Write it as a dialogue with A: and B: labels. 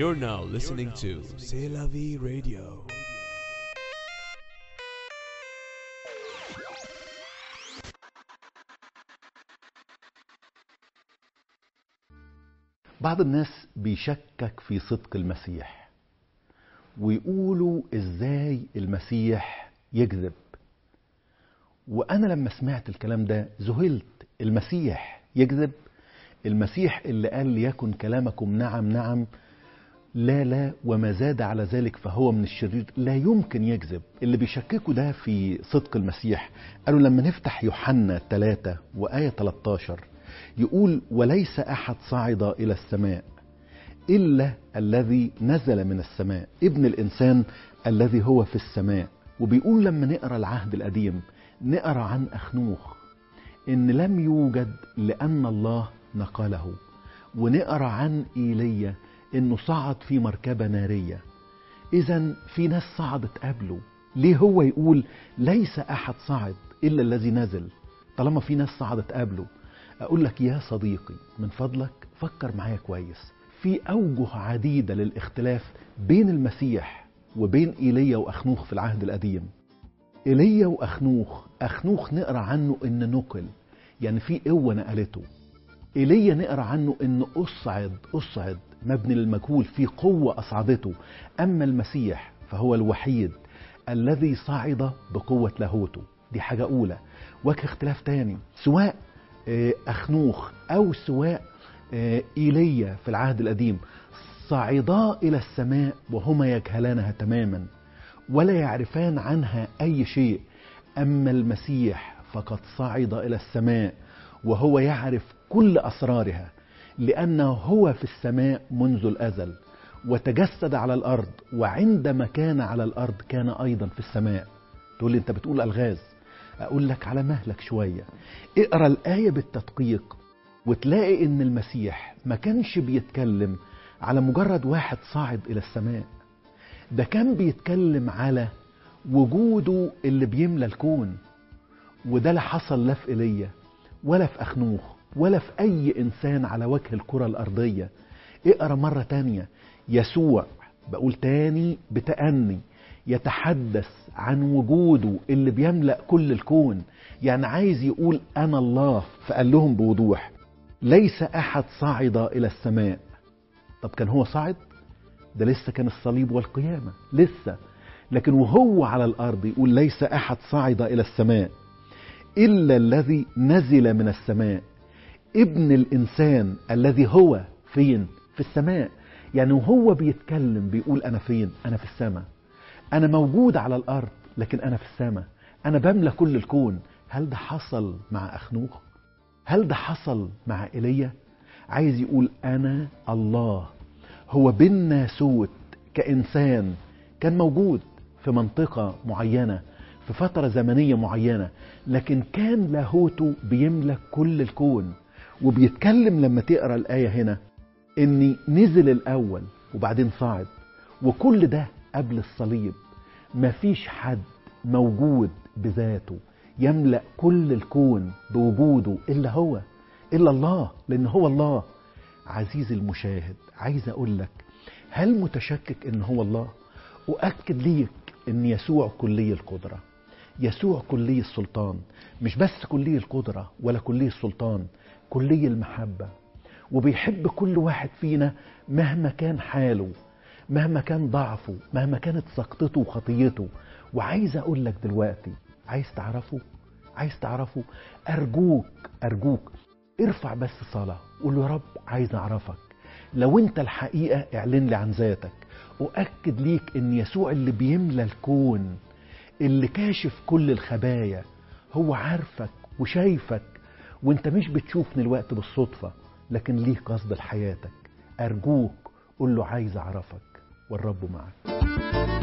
A: You're now listening to C'est la vie radio.
B: بعض الناس بيشكك في صدق المسيح ويقولوا ازاي المسيح يكذب وانا لما سمعت الكلام ده ذهلت المسيح يكذب المسيح اللي قال ليكن كلامكم نعم نعم لا لا وما زاد على ذلك فهو من الشرير لا يمكن يكذب اللي بيشككوا ده في صدق المسيح قالوا لما نفتح يوحنا 3 وآية 13 يقول وليس أحد صعد إلى السماء إلا الذي نزل من السماء ابن الإنسان الذي هو في السماء وبيقول لما نقرأ العهد القديم نقرأ عن أخنوخ إن لم يوجد لأن الله نقله ونقرأ عن إيليا إنه صعد في مركبة نارية إذا في ناس صعدت قبله ليه هو يقول ليس أحد صعد إلا الذي نزل طالما في ناس صعدت قبله أقول لك يا صديقي من فضلك فكر معايا كويس في أوجه عديدة للاختلاف بين المسيح وبين إيليا وأخنوخ في العهد القديم إيليا وأخنوخ أخنوخ نقرأ عنه إن نقل يعني في قوة نقلته إيليا نقرأ عنه إن أصعد أصعد مبني للمجهول في قوة أصعدته أما المسيح فهو الوحيد الذي صعد بقوة لاهوته دي حاجة أولى وجه اختلاف تاني سواء أخنوخ أو سواء إيليا في العهد القديم صعدا إلى السماء وهما يجهلانها تماما ولا يعرفان عنها أي شيء أما المسيح فقد صعد إلى السماء وهو يعرف كل أسرارها لأنه هو في السماء منذ الأزل وتجسد على الأرض وعندما كان على الأرض كان أيضا في السماء تقول لي أنت بتقول ألغاز أقول لك على مهلك شوية اقرأ الآية بالتدقيق وتلاقي إن المسيح ما كانش بيتكلم على مجرد واحد صاعد إلى السماء ده كان بيتكلم على وجوده اللي بيملى الكون وده لا حصل لا في ايليا ولا في أخنوخ ولا في أي إنسان على وجه الكرة الأرضية اقرأ مرة تانية يسوع بقول تاني بتأني يتحدث عن وجوده اللي بيملأ كل الكون يعني عايز يقول أنا الله فقال لهم بوضوح ليس أحد صعد إلى السماء طب كان هو صعد ده لسه كان الصليب والقيامة لسه لكن وهو على الأرض يقول ليس أحد صعد إلى السماء إلا الذي نزل من السماء ابن الإنسان الذي هو فين في السماء يعني وهو بيتكلم بيقول أنا فين أنا في السماء أنا موجود على الأرض لكن أنا في السماء أنا بملى كل الكون هل ده حصل مع أخنوخ هل ده حصل مع إيليا عايز يقول أنا الله هو بالناسوت كإنسان كان موجود في منطقة معينة في فترة زمنية معينة لكن كان لاهوته بيملك كل الكون وبيتكلم لما تقرا الآية هنا إني نزل الأول وبعدين صعد وكل ده قبل الصليب مفيش حد موجود بذاته يملأ كل الكون بوجوده إلا هو إلا الله لأن هو الله عزيزي المشاهد عايز أقول لك هل متشكك إن هو الله أؤكد ليك إن يسوع كلي القدرة يسوع كلي السلطان مش بس كلي القدرة ولا كلي السلطان كلي المحبة وبيحب كل واحد فينا مهما كان حاله مهما كان ضعفه مهما كانت سقطته وخطيته وعايز اقول لك دلوقتي عايز تعرفه عايز تعرفه ارجوك ارجوك ارفع بس صلاة قول له يا رب عايز اعرفك لو انت الحقيقة اعلن لي عن ذاتك اؤكد ليك ان يسوع اللي بيملى الكون اللي كاشف كل الخبايا هو عارفك وشايفك وانت مش بتشوفني الوقت بالصدفة لكن ليه قصد لحياتك ارجوك قول له عايز اعرفك والرب معك